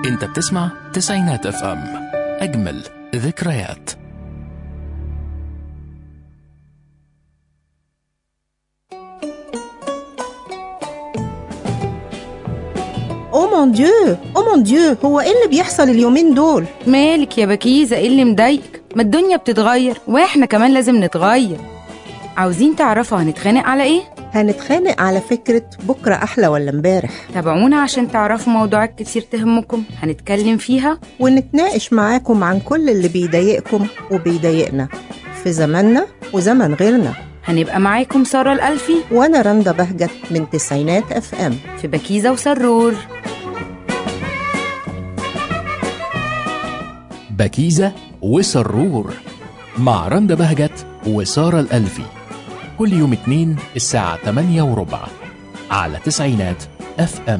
انت بتسمع تسعينات اف ام اجمل ذكريات او مون ديو او مون ديو هو ايه اللي بيحصل اليومين دول مالك يا بكيزة ايه اللي مضايقك ما الدنيا بتتغير واحنا كمان لازم نتغير عاوزين تعرفوا هنتخانق على ايه هنتخانق على فكرة بكرة أحلى ولا امبارح تابعونا عشان تعرفوا موضوعات كتير تهمكم هنتكلم فيها ونتناقش معاكم عن كل اللي بيضايقكم وبيضايقنا في زماننا وزمن غيرنا هنبقى معاكم سارة الألفي وأنا رندا بهجت من تسعينات اف ام في بكيزة وسرور بكيزة وسرور مع رندا بهجت وسارة الألفي كل يوم اتنين الساعة 8 وربع على تسعينات اف ام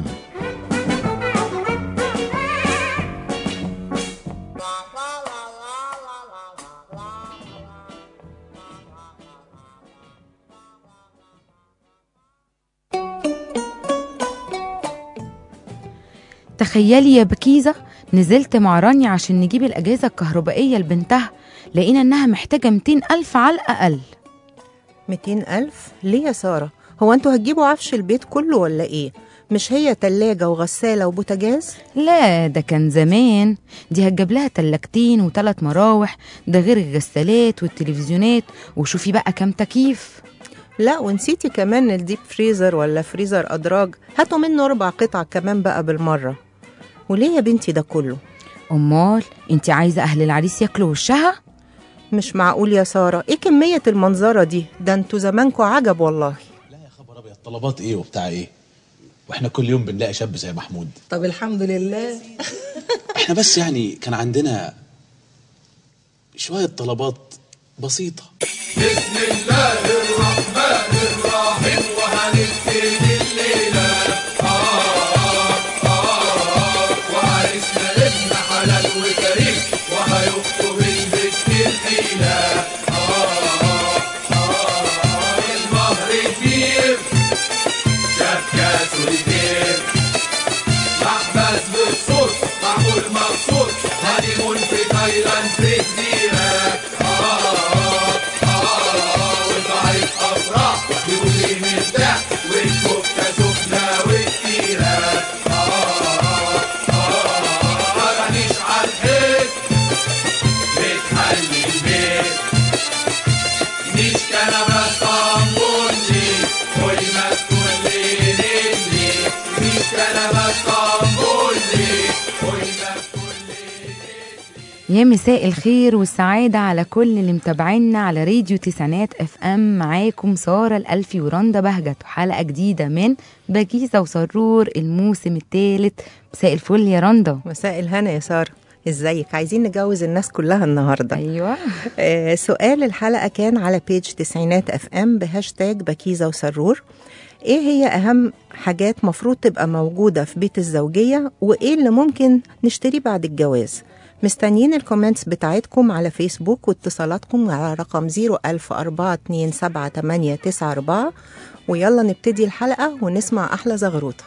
تخيلي يا بكيزة نزلت مع رانيا عشان نجيب الأجهزة الكهربائية لبنتها لقينا إنها محتاجة 200 ألف على الأقل 200 ألف ليه يا سارة هو انتوا هتجيبوا عفش البيت كله ولا ايه مش هي تلاجة وغسالة وبوتاجاز لا ده كان زمان دي هتجيب لها تلاجتين وثلاث مراوح ده غير الغسالات والتلفزيونات وشوفي بقى كام تكييف لا ونسيتي كمان الديب فريزر ولا فريزر أدراج هاتوا منه أربع قطع كمان بقى بالمرة وليه يا بنتي ده كله أمال انت عايزة أهل العريس ياكلوا وشها؟ مش معقول يا سارة ايه كمية المنظرة دي ده انتوا زمانكوا عجب والله لا يا خبر ابيض طلبات ايه وبتاع ايه واحنا كل يوم بنلاقي شاب زي محمود طب الحمد لله احنا بس يعني كان عندنا شوية طلبات بسيطة يا مساء الخير والسعادة على كل اللي متابعينا على راديو تسعينات اف ام معاكم سارة الألفي ورندا بهجت وحلقة جديدة من بكيزة وسرور الموسم الثالث مساء الفل يا رندا مساء الهنا يا سارة ازيك عايزين نجوز الناس كلها النهاردة أيوة آه سؤال الحلقة كان على بيج تسعينات اف ام بهاشتاج بكيزة وسرور ايه هي اهم حاجات مفروض تبقى موجودة في بيت الزوجية وايه اللي ممكن نشتريه بعد الجواز مستنيين الكومنتس بتاعتكم على فيسبوك واتصالاتكم على رقم 010427894 ويلا نبتدي الحلقة ونسمع أحلى زغروطة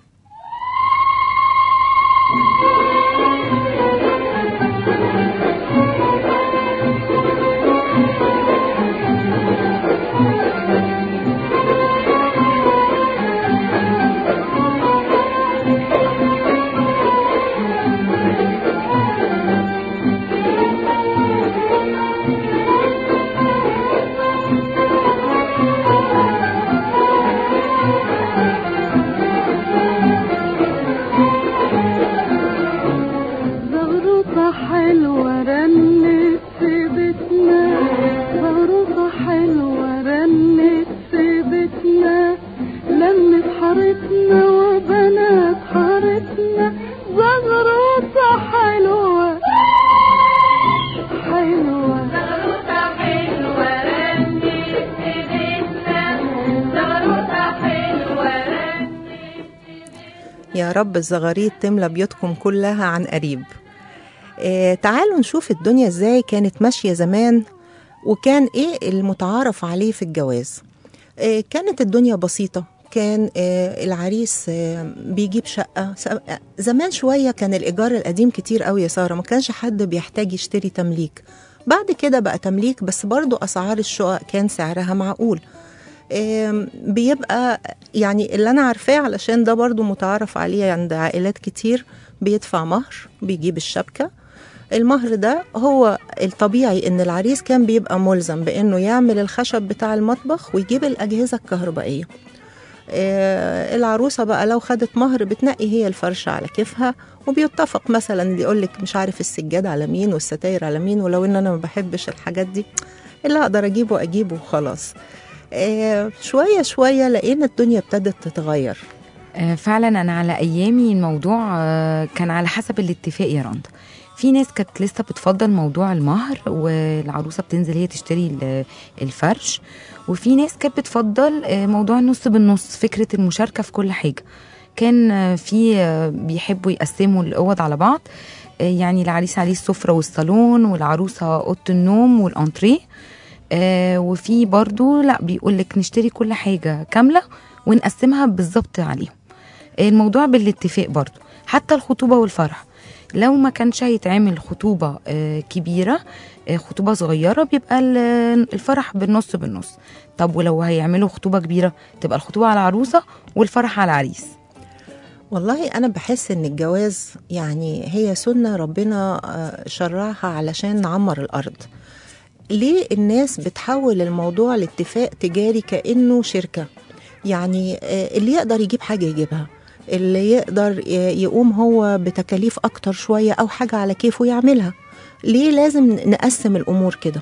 زغروطة حلوة رنت في بيتنا زغروطة حلوة رنت في بيتنا لمت حارتنا وبنات حارتنا زغروطة حلوة حلوة يا رب الزغاريد تملى بيوتكم كلها عن قريب آه تعالوا نشوف الدنيا ازاي كانت ماشية زمان وكان ايه المتعارف عليه في الجواز آه كانت الدنيا بسيطة كان آه، العريس آه، بيجيب شقة س- آه، زمان شوية كان الإيجار القديم كتير قوي يا سارة ما كانش حد بيحتاج يشتري تمليك بعد كده بقى تمليك بس برضو أسعار الشقق كان سعرها معقول آم، بيبقى يعني اللي أنا عارفاه علشان ده برضو متعارف عليه عند عائلات كتير بيدفع مهر بيجيب الشبكة المهر ده هو الطبيعي ان العريس كان بيبقى ملزم بانه يعمل الخشب بتاع المطبخ ويجيب الاجهزه الكهربائيه آه، العروسه بقى لو خدت مهر بتنقي هي الفرش على كيفها وبيتفق مثلا اللي يقول لك مش عارف السجاد على مين والستاير على مين ولو ان انا ما بحبش الحاجات دي اللي اقدر اجيبه اجيبه وخلاص آه، شويه شويه لقينا الدنيا ابتدت تتغير آه، فعلا انا على ايامي الموضوع آه، كان على حسب الاتفاق يا رندا في ناس كانت لسه بتفضل موضوع المهر والعروسه بتنزل هي تشتري ال- الفرش وفي ناس كانت بتفضل آه، موضوع النص بالنص فكره المشاركه في كل حاجه كان آه، في آه، بيحبوا يقسموا الاوض على بعض آه، يعني العريس عليه السفره والصالون والعروسه اوضه النوم والانتريه آه وفي برضو لا بيقول لك نشتري كل حاجه كامله ونقسمها بالظبط عليهم الموضوع بالاتفاق برضو حتى الخطوبه والفرح لو ما كانش هيتعمل خطوبه آه كبيره آه خطوبه صغيره بيبقى ال- الفرح بالنص بالنص طب ولو هيعملوا خطوبه كبيره تبقى الخطوبه على العروسه والفرح على العريس والله أنا بحس إن الجواز يعني هي سنة ربنا آه، شرعها علشان نعمر الأرض ليه الناس بتحول الموضوع لاتفاق تجاري كأنه شركة يعني آه، اللي يقدر يجيب حاجة يجيبها اللي يقدر ي- يقوم هو بتكاليف أكتر شوية أو حاجة على كيفه يعملها ليه لازم نقسم الأمور كده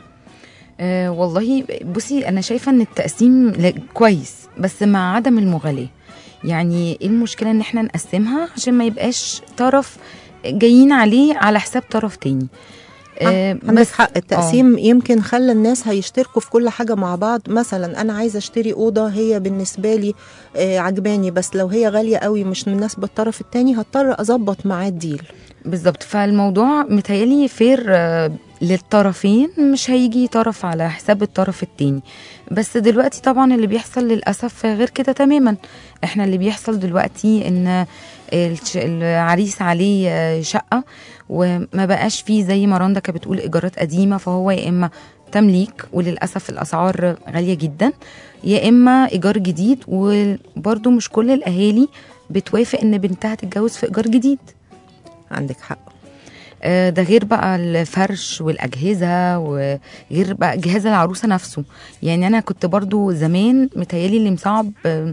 أه والله بصي انا شايفه ان التقسيم لا- كويس بس مع عدم المغالاه يعني ايه المشكله ان احنا نقسمها عشان ما يبقاش طرف جايين عليه على حساب طرف تاني أه عندك حق التقسيم يمكن خلى الناس هيشتركوا في كل حاجة مع بعض مثلا أنا عايزة أشتري أوضة هي بالنسبة لي آه، عجباني بس لو هي غالية قوي مش مناسبة الطرف التاني هضطر أظبط معاه الديل بالظبط فالموضوع متهيألي فير آه، للطرفين مش هيجي طرف على حساب الطرف التاني بس دلوقتي طبعا اللي بيحصل للأسف غير كده تماما احنا اللي بيحصل دلوقتي ان الش- العريس عليه آه، شقة وما بقاش فيه زي ما رندا كانت بتقول إيجارات قديمة فهو يا إما تمليك وللأسف الأسعار غالية جدا يا إما إيجار جديد وبرضو مش كل الأهالي بتوافق إن بنتها تتجوز في إيجار جديد عندك حق آه، ده غير بقى الفرش والأجهزة وغير بقى جهاز العروسة نفسه يعني أنا كنت برضو زمان متهيالي اللي مصعب آه،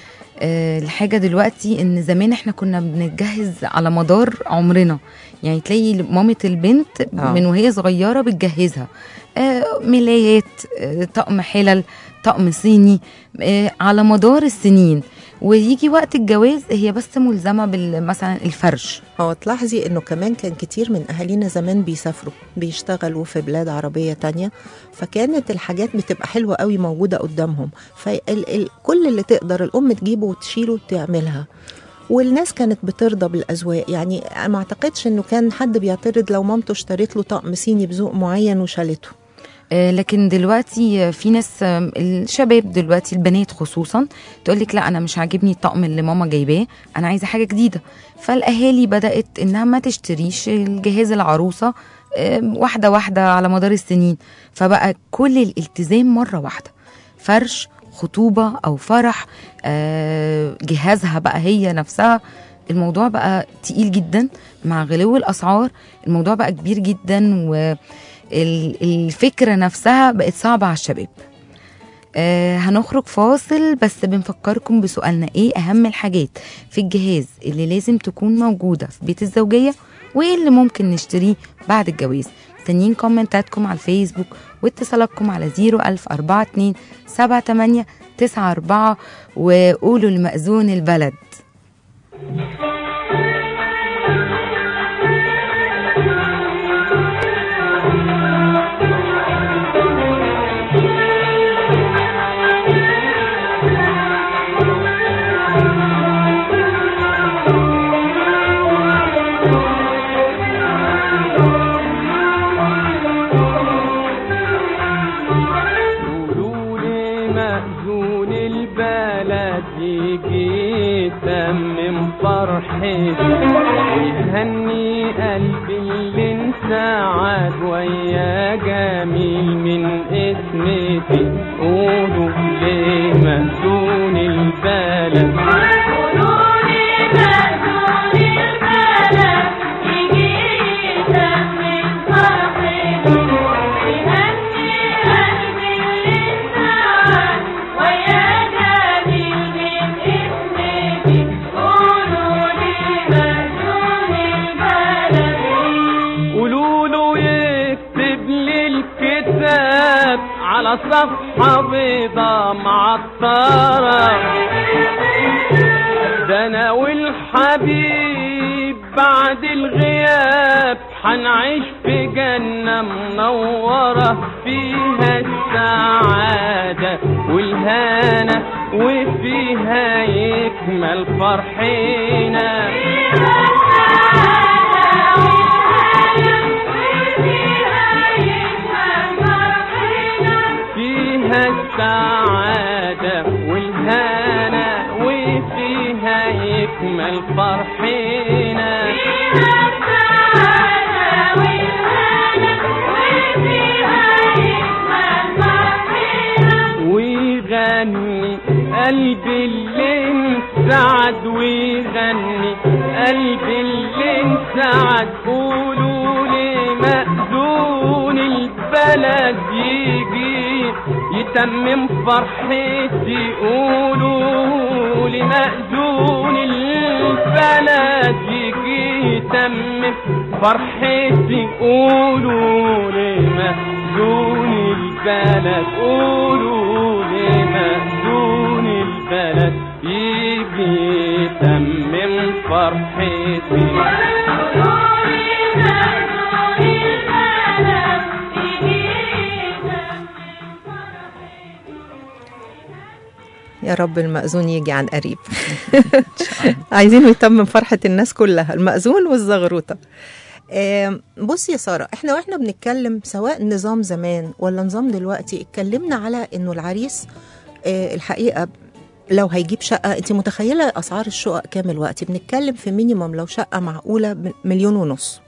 آه، الحاجة دلوقتي إن زمان إحنا كنا بنتجهز على مدار عمرنا يعني تلاقي مامة البنت آه. من وهي صغيرة بتجهزها آه، ملايات آه، طقم حلل طقم صيني آه، على مدار السنين ويجي وقت الجواز هي بس ملزمة بال- مثلا الفرش هو تلاحظي انه كمان كان كتير من اهالينا زمان بيسافروا بيشتغلوا في بلاد عربية تانية فكانت الحاجات بتبقى حلوة قوي موجودة قدامهم فكل اللي تقدر الام تجيبه وتشيله تعملها والناس كانت بترضى بالاذواق يعني ما اعتقدش انه كان حد بيعترض لو مامته اشترت له طقم صيني بذوق معين وشالته آه، لكن دلوقتي آه، في ناس آه، الشباب دلوقتي البنات خصوصا تقول لك لا انا مش عاجبني الطقم اللي ماما جايباه انا عايزه حاجه جديده فالاهالي بدات انها ما تشتريش الجهاز العروسه آه، واحده واحده على مدار السنين فبقى كل الالتزام مره واحده فرش خطوبه او فرح آه، جهازها بقى هي نفسها الموضوع بقى تقيل جدا مع غلو الاسعار الموضوع بقى كبير جدا و ال- الفكرة نفسها بقت صعبة على الشباب آه هنخرج فاصل بس بنفكركم بسؤالنا ايه اهم الحاجات في الجهاز اللي لازم تكون موجودة في بيت الزوجية وايه اللي ممكن نشتريه بعد الجواز مستنيين كومنتاتكم على الفيسبوك واتصالاتكم على 01042 78 94 وقولوا لمأذون البلد قولوا لي مأذون البلد يتمم فرحتي ويهني قلبي اللي انسعد ويا جميل من اسمتي قولوا ليه مهزون البلد قولوا له يكتب لي الكتاب على صفحة بيضة معطرة ده انا والحبيب بعد الغياب حنعيش في جنة منورة فيها السعادة والهنا وفيها يكمل فرحنا فيها السعادة والهنا وفيها يكمل فرحنا ويغني قلبي اللي انسعد ويغني قلبي اللي انسعد قولوا لي مأذون البلد يجي يتمم فرحتي قولوا لي مأذون البلد يجي يتمم فرحتي قولوا لي مأذون البلد قولوا لي مأذون البلد يجي يتمم فرحتي يا رب المأذون يجي عن قريب عايزين يتمم فرحة الناس كلها المأذون والزغروطة آم، بصي يا سارة احنا واحنا بنتكلم سواء نظام زمان ولا نظام دلوقتي اتكلمنا على انه العريس آه، الحقيقة لو هيجيب شقة انت متخيلة اسعار الشقق كام الوقت بنتكلم في مينيمم لو شقة معقولة ب- مليون ونص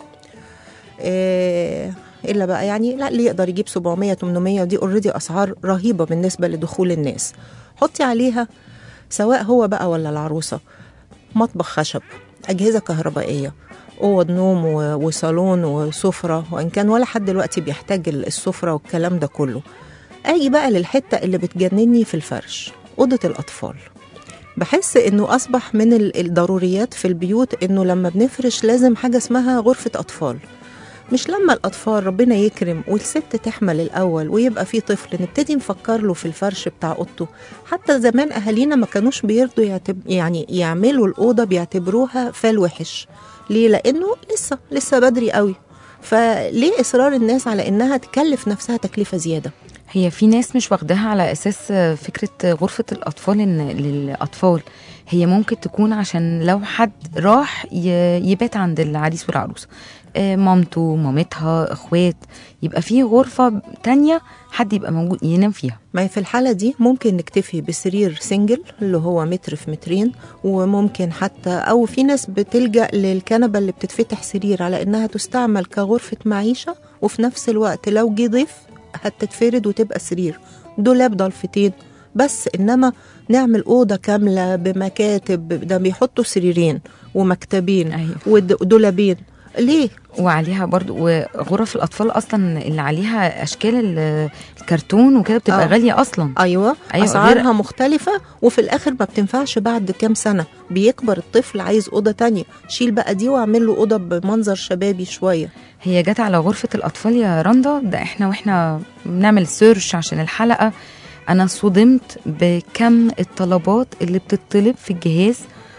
آه، الا بقى يعني لا اللي يقدر يجيب 700 800 ودي اوريدي اسعار رهيبه بالنسبه لدخول الناس حطي عليها سواء هو بقى ولا العروسه مطبخ خشب اجهزه كهربائيه اوض نوم و- وصالون وسفره وان كان ولا حد دلوقتي بيحتاج ال- السفره والكلام ده كله اجي بقى للحته اللي بتجنني في الفرش اوضه الاطفال بحس انه اصبح من ال- الضروريات في البيوت انه لما بنفرش لازم حاجه اسمها غرفه اطفال مش لما الأطفال ربنا يكرم والست تحمل الأول ويبقى في طفل نبتدي نفكر له في الفرش بتاع أوضته حتى زمان أهالينا ما كانوش بيرضوا يعتب يعني يعملوا الأوضة بيعتبروها فال وحش ليه؟ لأنه لسه لسه بدري قوي فليه إصرار الناس على إنها تكلف نفسها تكلفة زيادة؟ هي في ناس مش واخداها على اساس فكره غرفه الاطفال ان للاطفال هي ممكن تكون عشان لو حد راح ي- يبات عند العريس والعروسه آه، مامته مامتها اخوات يبقى في غرفه تانية حد يبقى موجود ينام فيها ما هي في الحالة دي ممكن نكتفي بسرير سنجل اللي هو متر في مترين وممكن حتى أو في ناس بتلجأ للكنبة اللي بتتفتح سرير على إنها تستعمل كغرفة معيشة وفي نفس الوقت لو جه ضيف هتتفرد وتبقى سرير دولاب ضلفتين بس إنما نعمل أوضة كاملة بمكاتب ده بيحطوا سريرين ومكتبين أيوة. ودولابين ليه؟ وعليها برضو وغرف الاطفال اصلا اللي عليها اشكال ال- الكرتون وكده بتبقى آه. غاليه اصلا ايوه, أيوة، أيوة غير- اسعارها مختلفه وفي الاخر ما بتنفعش بعد كام سنه بيكبر الطفل عايز اوضه تانية شيل بقى دي واعمل له اوضه بمنظر شبابي شويه هي جت على غرفة الأطفال يا رندا ده احنا واحنا بنعمل سيرش عشان الحلقة أنا صدمت بكم الطلبات اللي بتطلب في الجهاز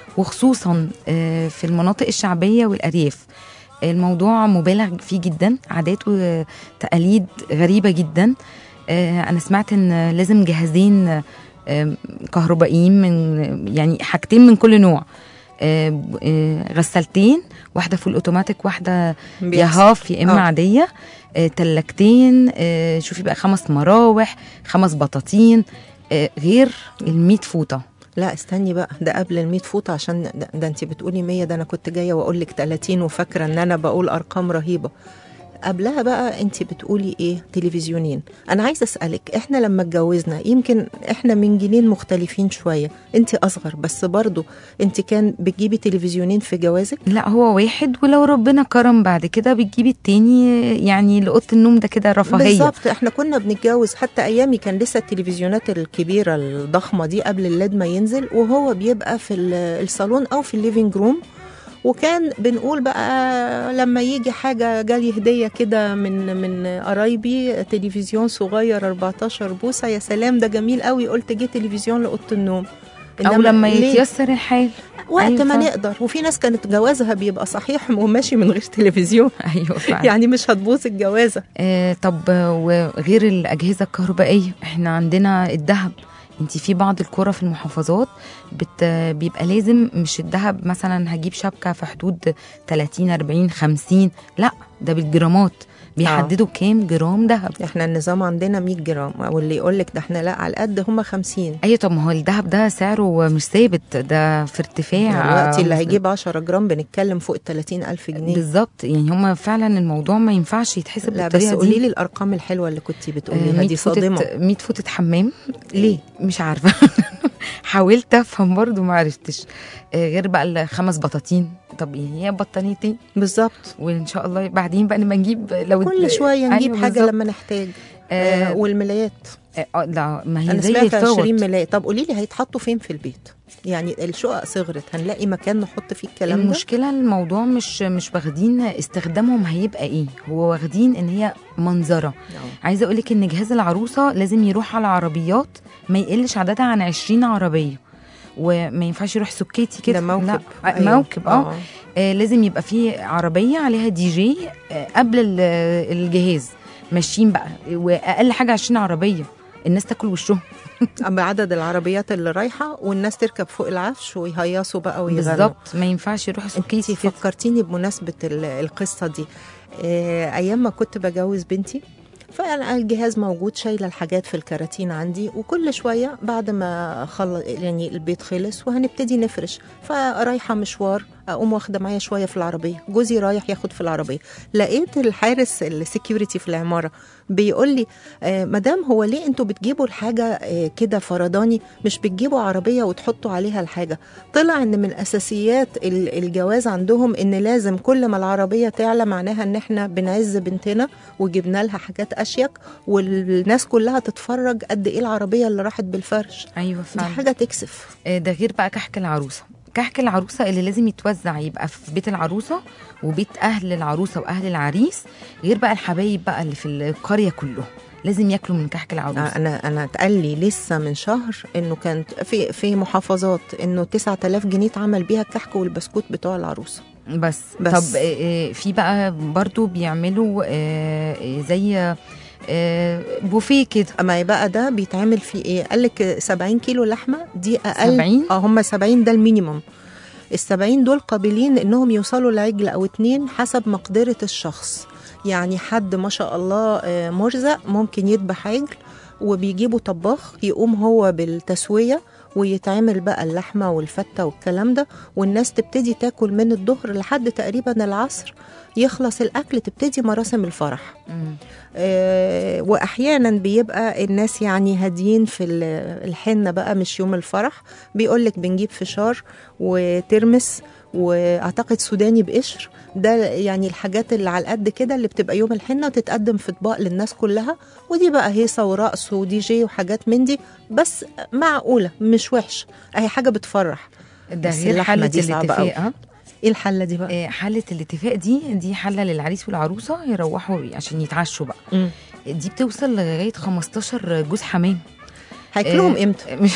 وخصوصا آه، في المناطق الشعبية والأرياف الموضوع مبالغ فيه جدا عادات وتقاليد غريبة جدا آه، أنا سمعت إن لازم جهازين آه، كهربائيين من يعني حاجتين من كل نوع آه، آه، غسالتين واحدة فول اوتوماتيك واحدة يا بيحصل. هاف يا اما آه. عاديه آه، تلاجتين آه، شوفي بقى خمس مراوح خمس بطاطين آه، غير ال 100 فوطه لا استني بقى ده قبل ال 100 فوط عشان ده, ده انت بتقولي 100 ده انا كنت جايه واقول لك 30 وفاكره ان انا بقول ارقام رهيبه قبلها بقى انت بتقولي ايه تلفزيونين انا عايزه اسالك احنا لما اتجوزنا يمكن احنا من جيلين مختلفين شويه انت اصغر بس برضو انت كان بتجيبي تلفزيونين في جوازك لا هو واحد ولو ربنا كرم بعد كده بتجيبي التاني يعني لأوضة النوم ده كده رفاهية بالظبط احنا كنا بنتجوز حتى ايامي كان لسه التلفزيونات الكبيره الضخمه دي قبل الليد ما ينزل وهو بيبقى في ال- الصالون او في الليفينج روم وكان بنقول بقى لما يجي حاجه جالي هديه كده من من قرايبي تلفزيون صغير 14 بوصه يا سلام ده جميل قوي قلت جه تلفزيون لاوضه النوم أو إنما لما ليه؟ يتيسر الحال وقت أيوة ما فعلا. نقدر وفي ناس كانت جوازها بيبقى صحيح وماشي من غير تلفزيون أيوة فعلا يعني مش هتبوظ الجوازه آه طب آه، وغير الأجهزة الكهربائية احنا عندنا الذهب انت في بعض القرى في المحافظات بت بيبقى لازم مش الذهب مثلا هجيب شبكة في حدود 30 40 50 لا ده بالجرامات بيحددوا كام جرام ذهب احنا النظام عندنا 100 جرام واللي يقول لك ده احنا لا على القد هم 50 ايوه طب ما هو الذهب ده سعره مش ثابت ده في ارتفاع دلوقتي اللي هيجيب 10 جرام بنتكلم فوق ال 30 ألف جنيه بالظبط يعني هم فعلا الموضوع ما ينفعش يتحسب لا بس بالطريقه قولي دي لي الأرقام الحلوة اللي كنت آه، بتقوليها 100 دي صادمة فوطة 100 فوطة حمام ليه؟ مش عارفة حاولت افهم برضو ما عرفتش آه، غير بقى الخمس بطاطين طب يعني هي بطانيتين بالظبط وان شاء الله بعدين بقى نبقى نجيب لو كل شوية نجيب أيوة حاجة بالظبط. لما نحتاج آه، آه والملايات آه، آه، لا ما هي أنا زي سمعت 20 الفوط ملاية طب قولي لي هيتحطوا فين في البيت يعني الشقق صغرت هنلاقي مكان نحط فيه الكلام ده المشكله الموضوع مش مش واخدين استخدامهم هيبقى ايه هو واخدين ان هي منظره عايزه اقول لك ان جهاز العروسه لازم يروح على عربيات ما يقلش عددها عن 20 عربيه وما ينفعش يروح سكيتي كده ده موكب لا أيوة. أيوة. موكب اه آه، لازم يبقى في عربيه عليها دي جي آه، قبل ال- الجهاز ماشيين بقى واقل حاجه 20 عربيه الناس تاكل وشهم أما عدد العربيات اللي رايحة والناس تركب فوق العفش ويهيصوا بقى ويغنوا بالظبط ما ينفعش يروحوا انتي سكيتي كده فكرتيني بمناسبة ال- القصة دي آه، أيام ما كنت بجوز بنتي فأنا الجهاز موجود شايلة الحاجات في الكراتين عندي وكل شوية بعد ما خلص يعني البيت خلص وهنبتدي نفرش فرايحة مشوار أقوم واخدة معايا شوية في العربية جوزي رايح ياخد في العربية لقيت الحارس السكيورتي في العمارة بيقول لي آه مدام هو ليه انتوا بتجيبوا الحاجة آه كده فرداني مش بتجيبوا عربية وتحطوا عليها الحاجة طلع ان من اساسيات ال- الجواز عندهم ان لازم كل ما العربيه تعلى معناها ان احنا بنعز بنتنا وجبنا لها حاجات اشيك والناس كلها تتفرج قد ايه العربيه اللي راحت بالفرش ايوه دي فعلا حاجه تكسف آه، ده غير بقى كحك العروسه كحك العروسه اللي لازم يتوزع يبقى في بيت العروسه وبيت اهل العروسه واهل العريس غير بقى الحبايب بقى اللي في القريه كلهم لازم ياكلوا من كحك العروسه انا انا اتقال لي لسه من شهر انه كانت في في محافظات انه 9000 جنيه اتعمل بيها الكحك والبسكوت بتوع العروسه بس, بس. طب آه، آه، في بقى برضو بيعملوا آه، آه، زي آه، بوفيه كده اما يبقى ده بيتعمل فيه ايه قال لك 70 كيلو لحمه دي اقل 70 اه هم 70 ده المينيمم ال 70 دول قابلين انهم يوصلوا لعجل او اتنين حسب مقدره الشخص يعني حد ما شاء الله آه، مرزق ممكن يذبح عجل وبيجيبوا طباخ يقوم هو بالتسويه ويتعمل بقى اللحمه والفته والكلام ده والناس تبتدي تاكل من الظهر لحد تقريبا العصر يخلص الاكل تبتدي مراسم الفرح مم. آه، واحيانا بيبقى الناس يعني هاديين في ال- الحنه بقى مش يوم الفرح بيقول لك بنجيب فشار وترمس واعتقد سوداني بقشر ده يعني الحاجات اللي على القد كده اللي بتبقى يوم الحنه وتتقدم في اطباق للناس كلها ودي بقى هيصه ورقص ودي جي وحاجات من دي بس معقوله مش وحشه اهي حاجه بتفرح ده بس غير اللحمة حله دي صعبة أوي. الاتفاق ها؟ ايه الحله دي بقى آه، حله الاتفاق دي دي حله للعريس والعروسه يروحوا عشان يتعشوا بقى مم. دي بتوصل لغايه 15 جوز حمام هياكلوهم آه، امتى مش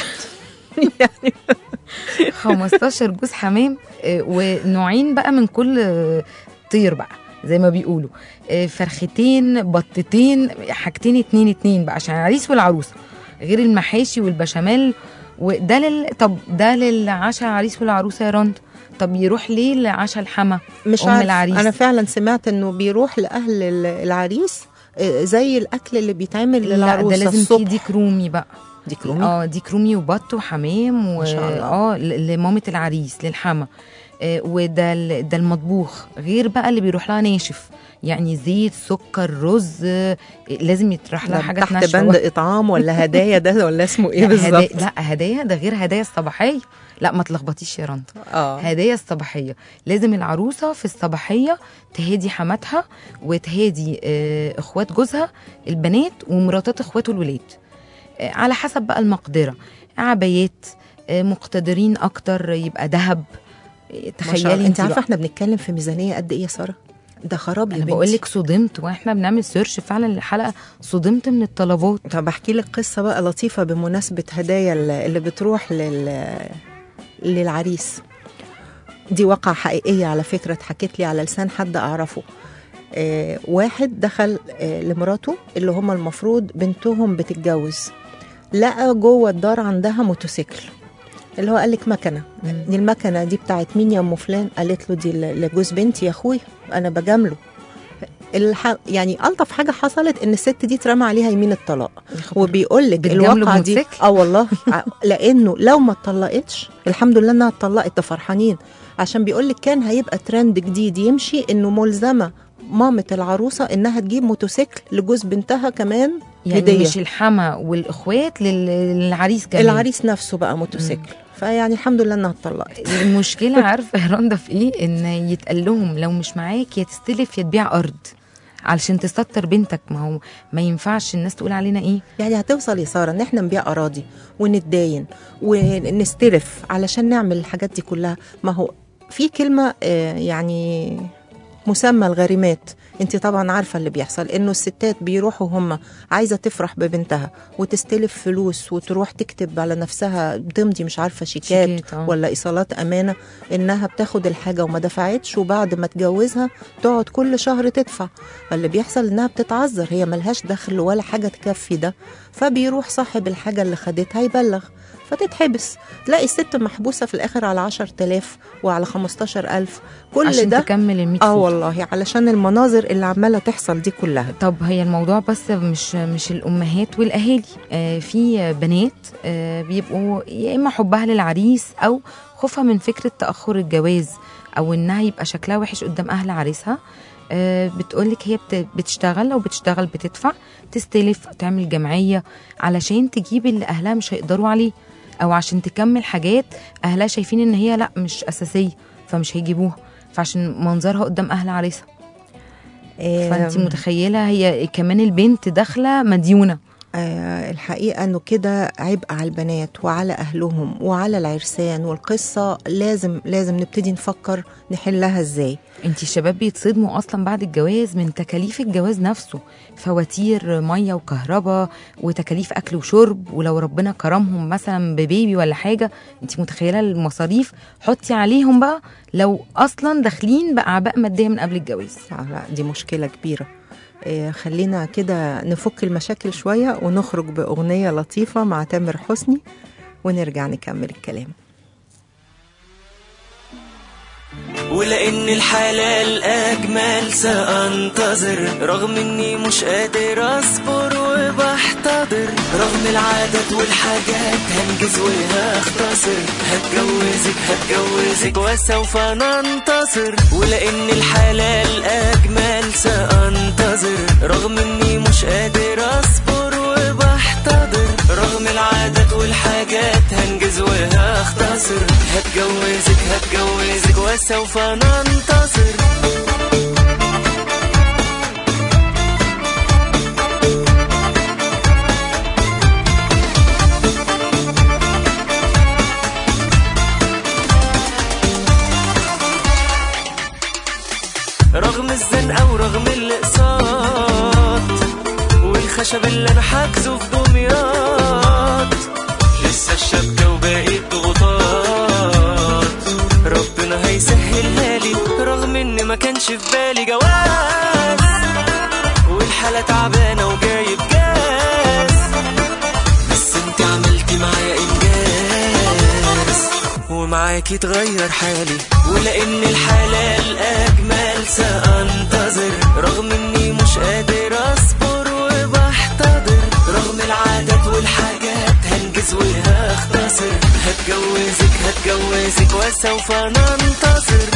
15 جوز حمام آه، ونوعين بقى من كل آه، طير بقى زي ما بيقولوا آه، فرختين بطتين حاجتين اتنين اتنين بقى عشان العريس والعروسه غير المحاشي والبشاميل وده لل... طب ده للعشاء العريس والعروسه يا رند طب يروح ليه لعشاء الحما مش أم عارف العريس. انا فعلا سمعت انه بيروح لاهل ال- العريس آه، زي الاكل اللي بيتعمل لا للعروسه ده لازم الصبح في ديك رومي بقى ديك رومي اه ديك رومي وبط وحمام و... ما شاء الله. اه ل- لمامة العريس للحما آه، وده ال- ده المطبوخ غير بقى اللي بيروح لها ناشف يعني زيت سكر رز آه، لازم يطرح لها ده حاجات تحت ناشفه بند اطعام ولا هدايا ده ولا اسمه ايه لا، هدا- بالظبط لا هدايا ده غير هدايا الصباحيه لا ما تلخبطيش يا رندا اه هدايا الصباحيه لازم العروسه في الصباحيه تهادي حماتها وتهادي آه، اخوات جوزها البنات ومراتات اخواته الولاد آه، على حسب بقى المقدره عبايات آه، مقتدرين اكتر يبقى ذهب آه، ما شاء تخيلي الله. انت انت عارفه بقى احنا بنتكلم في ميزانيه قد ايه يا ساره ده خراب يا انا بنتي بقول لك صدمت واحنا بنعمل سيرش فعلا للحلقه صدمت من الطلبات طب احكي لك قصه بقى لطيفه بمناسبه هدايا ال- اللي بتروح لل للعريس دي واقعة حقيقية على فكرة اتحكت لي على لسان حد أعرفه آه واحد دخل آه لمراته اللي هم المفروض بنتهم بتتجوز لقى جوه الدار عندها موتوسيكل اللي هو قال لك مكنه دي المكنه دي بتاعت مين يا ام فلان قالت له دي ل- لجوز بنتي يا اخويا انا بجامله الح... يعني الطف حاجه حصلت ان الست دي اترمى عليها يمين الطلاق وبيقول لك بتجامله الواقعه دي بموتوسيكل؟ اه والله ع- لانه لو ما اتطلقتش الحمد لله انها اتطلقت ده فرحانين عشان بيقول لك كان هيبقى ترند جديد يمشي انه ملزمه مامة العروسة انها تجيب موتوسيكل لجوز بنتها كمان يعني هدية. مش الحما والاخوات لل- للعريس كمان العريس نفسه بقى موتوسيكل فيعني الحمد لله انها اتطلقت المشكله عارفه يا رندا في ايه ان يتقال لهم لو مش معاك يا تستلف يا تبيع ارض علشان تستر بنتك ما هو ما ينفعش الناس تقول علينا ايه يعني هتوصل يا ساره ان احنا نبيع اراضي ونتداين ونستلف علشان نعمل الحاجات دي كلها ما هو في كلمه آه، يعني مسمى الغارمات انت طبعا عارفه اللي بيحصل انه الستات بيروحوا هم عايزه تفرح ببنتها وتستلف فلوس وتروح تكتب على نفسها تمضي مش عارفه شيكات شيكات، آه. ولا ايصالات امانه انها بتاخد الحاجه وما دفعتش وبعد ما تجوزها تقعد كل شهر تدفع فاللي بيحصل انها بتتعذر هي ملهاش دخل ولا حاجه تكفي ده فبيروح صاحب الحاجه اللي خدتها يبلغ فتتحبس تلاقي الست محبوسه في الاخر على 10000 وعلى 15000 كل عشان ده تكمل ال 100 اه فوق. والله علشان المناظر اللي عماله تحصل دي كلها طب هي الموضوع بس مش مش الامهات والاهالي آه في بنات آه بيبقوا يا اما حبها للعريس او خوفها من فكره تاخر الجواز او انها يبقى شكلها وحش قدام اهل عريسها آه بتقولك هي بت- بتشتغل لو بتشتغل بتدفع تستلف تعمل جمعيه علشان تجيب اللي اهلها مش هيقدروا عليه او عشان تكمل حاجات اهلها شايفين ان هي لا مش اساسيه فمش هيجيبوها فعشان منظرها قدام اهل عريسها فانت آم، متخيله هي كمان البنت داخله مديونه آه، الحقيقة أنه كده عبء على البنات وعلى أهلهم وعلى العرسان والقصة لازم لازم نبتدي نفكر نحلها إزاي انت الشباب بيتصدموا اصلا بعد الجواز من تكاليف الجواز نفسه فواتير ميه وكهرباء وتكاليف اكل وشرب ولو ربنا كرمهم مثلا ببيبي ولا حاجه انت متخيله المصاريف حطي عليهم بقى لو اصلا داخلين باعباء ماديه من قبل الجواز لا لا دي مشكلة كبيرة آه، خلينا كده نفك المشاكل شوية ونخرج بأغنية لطيفة مع تامر حسني ونرجع نكمل الكلام ولأن الحلال أجمل سأنتظر رغم إني مش قادر أصبر وبحتضر رغم العادات والحاجات هنجز وهختصر هتجوزك هتجوزك وسوف ننتصر ولأن الحلال أجمل سأنتظر رغم إني مش قادر أصبر وبحتضر رغم العادات والحاجات هنجز وهختصر هتجوزك هتجوزك وسوف ننتصر رغم الزنقة ورغم الاقساط والخشب اللي انا حاجزه في دمياط لسه الشبكة وباقي الضغوطات ربنا هيسهلها لي رغم ان ما كانش في بالي جواز والحالة تعبانة وجايب جاز بس انت عملتي معايا انجاز ومعاكي تغير حالي ولان الحلال اجمل سانتظر رغم اني مش قادر اصبر وبحتضر رغم العادات والحاجات هنجز وهختصر هتجوزك هتجوزك وسوف ننتصر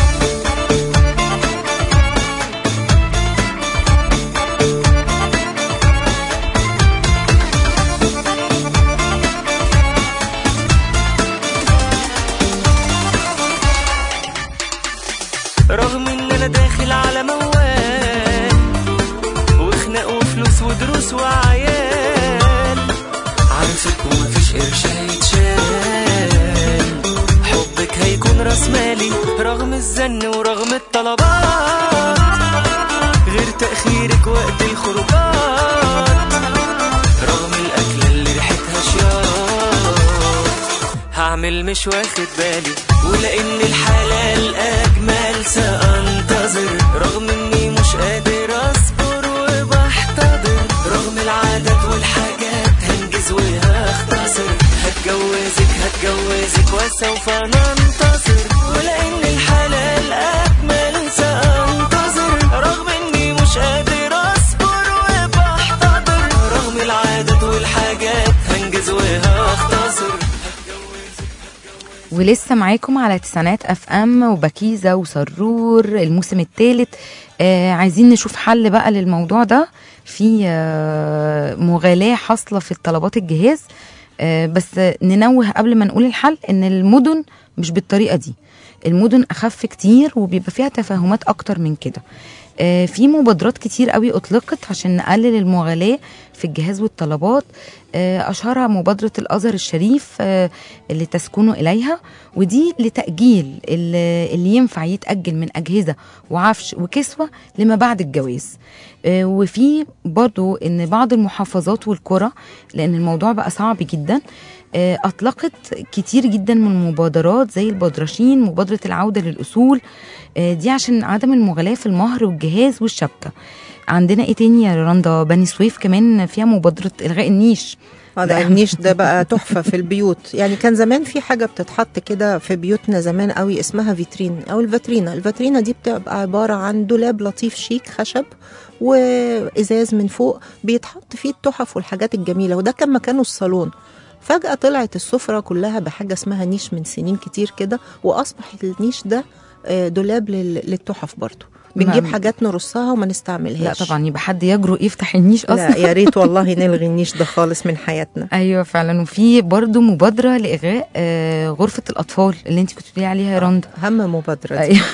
رغم ان انا داخل على موال وخناق وفلوس ودروس وعيال عارفك ومفيش قرش هيتشال حبك هيكون راس مالي رغم الزن ورغم الطلبات غير تأخيرك وقت الخروجات رغم الأكلة اللي ريحتها شياط هعمل مش واخد بالي ولأن الحلال أجمل سأنتظر رغم إني مش قادر أصبر وبحتضر رغم العادات والحاجات هنجز وهختصر هتجوزك هتجوزك وسوف ننتصر ولأن الحلال أجمل سأنتظر رغم إني مش قادر أصبر وبحتضر رغم العادات والحاجات هنجز وهختصر ولسه معاكم على تسعينات اف ام وبكيزه وسرور الموسم الثالث آه عايزين نشوف حل بقى للموضوع ده في آه مغالاه حاصله في طلبات الجهاز آه بس ننوه قبل ما نقول الحل ان المدن مش بالطريقه دي المدن اخف كتير وبيبقى فيها تفاهمات اكتر من كده آه، في مبادرات كتير قوي اطلقت عشان نقلل المغالاه في الجهاز والطلبات آه، اشهرها مبادره الازهر الشريف آه، اللي تسكنوا اليها ودي لتاجيل اللي اللي ينفع يتاجل من اجهزه وعفش وكسوه لما بعد الجواز آه، وفي برضو ان بعض المحافظات والقرى لان الموضوع بقى صعب جدا آه، اطلقت كتير جدا من المبادرات زي البدرشين مبادره العوده للاصول آه، دي عشان عدم المغالاه في المهر والجهاز والشبكه عندنا ايه تاني يا رندا بني سويف كمان فيها مبادره الغاء النيش اه ده النيش ده بقى تحفه في البيوت يعني كان زمان في حاجه بتتحط كده في بيوتنا زمان قوي اسمها فيترين او الفاترينا الفاترينا دي بتبقى عباره عن دولاب لطيف شيك خشب وازاز من فوق بيتحط فيه التحف والحاجات الجميله وده كان مكانه الصالون فجأة طلعت السفرة كلها بحاجة اسمها نيش من سنين كتير كده وأصبح النيش ده آه، دولاب لل- للتحف برضو بنجيب ما- حاجات نرصها وما لا نستعملهاش طبعا يبقى حد يجرؤ يفتح النيش اصلا لا يا ريت والله نلغي النيش ده خالص من حياتنا ايوه فعلا وفي برضو مبادره لاغاء آه، غرفه الاطفال اللي انت كنت بتقولي عليها يا رندا أهم مبادرة دي. أيوة.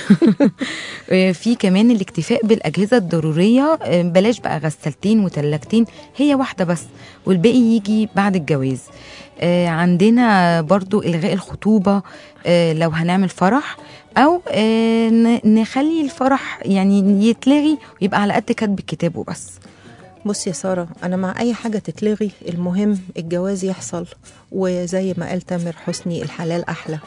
آه، في كمان الاكتفاء بالاجهزه الضروريه آه، بلاش بقى غسالتين وتلاجتين هي واحده بس والباقي يجي بعد الجواز آه، عندنا برضو الغاء الخطوبه آه، لو هنعمل فرح او آه، ن- نخلي الفرح يعني يتلغي ويبقى على قد كتب الكتاب وبس بص يا سارة أنا مع أي حاجة تتلغي المهم الجواز يحصل وزي ما قال تامر حسني الحلال أحلى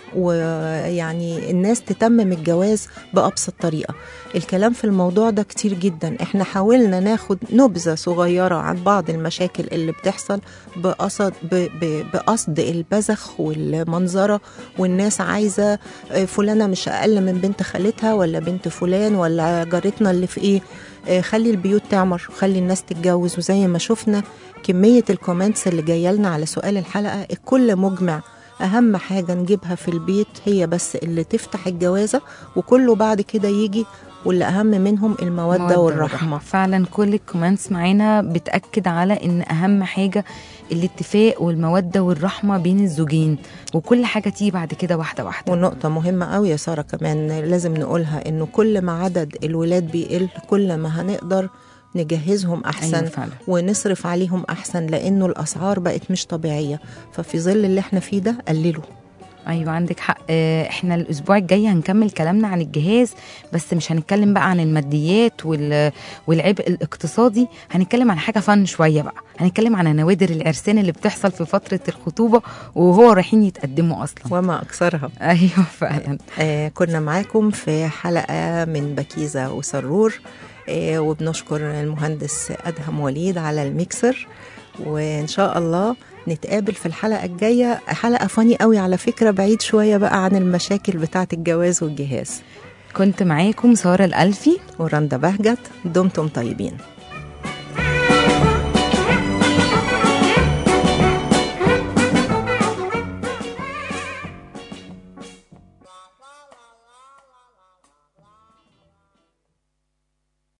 ويعني الناس تتمم الجواز بأبسط طريقة الكلام في الموضوع ده كتير جدا احنا حاولنا ناخد نبذة صغيرة عن بعض المشاكل اللي بتحصل بقصد, ب- ب- بقصد البذخ والمنظرة والناس عايزة آه، فلانة مش أقل من بنت خالتها ولا بنت فلان ولا جارتنا اللي في إيه آه، خلي البيوت تعمر خلي الناس تتجوز وزي ما شفنا كمية الكومنتس اللي جاية لنا على سؤال الحلقة الكل مجمع أهم حاجة نجيبها في البيت هي بس اللي تفتح الجوازة وكله بعد كده يجي واللي أهم منهم المودة مودة والرحمة فعلا كل الكومنتس معانا بتأكد على ان اهم حاجة الاتفاق والمودة والرحمة بين الزوجين وكل حاجة تيجي بعد كده واحدة واحدة ونقطة مهمة قوي يا سارة كمان لازم نقولها إنه كل ما عدد الولاد بيقل كل ما هنقدر نجهزهم أحسن أيوة فعلا. ونصرف عليهم أحسن لأنه الأسعار بقت مش طبيعية ففي ظل اللي احنا فيه ده قللوا ايوه عندك حق آه، احنا الاسبوع الجاي هنكمل كلامنا عن الجهاز بس مش هنتكلم بقى عن الماديات وال... والعبء الاقتصادي هنتكلم عن حاجه فن شويه بقى هنتكلم عن نوادر العرسان اللي بتحصل في فتره الخطوبه وهو رايحين يتقدموا اصلا وما أكثرها ايوه فعلا آه كنا معاكم في حلقة من بكيزة وسرور آه وبنشكر المهندس أدهم وليد على الميكسر وإن شاء الله نتقابل في الحلقة الجاية حلقة فاني قوي على فكرة بعيد شوية بقى عن المشاكل بتاعة الجواز والجهاز كنت معاكم ساره الالفي ورندا بهجت دمتم طيبين